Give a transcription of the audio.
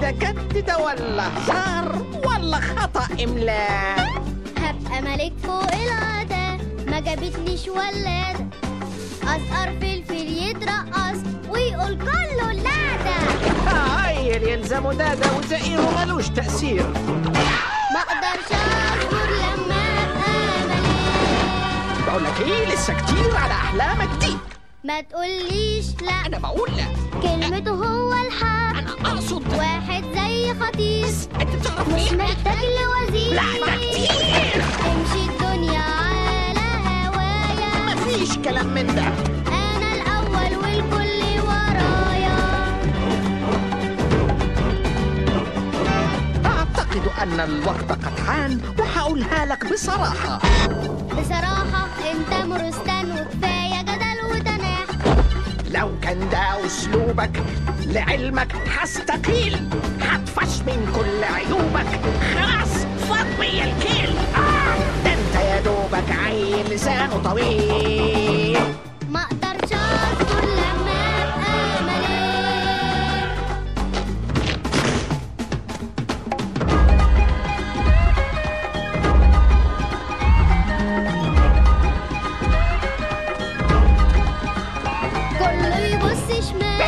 متجددة ولا هزار ولا خطأ إملاء هبقى ملك فوق العادة ما جابتليش ولادة أسقر فلفل يترقص ويقول كله لادا هايل يلزموا دادا وزئيره ملوش تأثير ما اقدرش اصبر لما ابقى ملك بقول لك إيه لسه كتير على أحلامك دي ما تقوليش لا أنا بقول لا كلمته هو الحق أنا أقصد واحد زي خطير أنت بتعرف مش مين؟ محتاج لوزير لا ده كتير امشي الدنيا على هوايا مفيش كلام من ده انا الاول والكل ورايا أعتقد أن الوقت قد حان وهقولها لك بصراحة بصراحة انت مرستان وكفاية جدل وتناح لو كان ده أسلوبك لعلمك هستقيل هطفش من كل عيوبك خلاص فضي الكيل آه ده أنت يا دوبك عيل لسانه طويل ما اقدرش اصبر لما ابقى ملك كله يبص شمال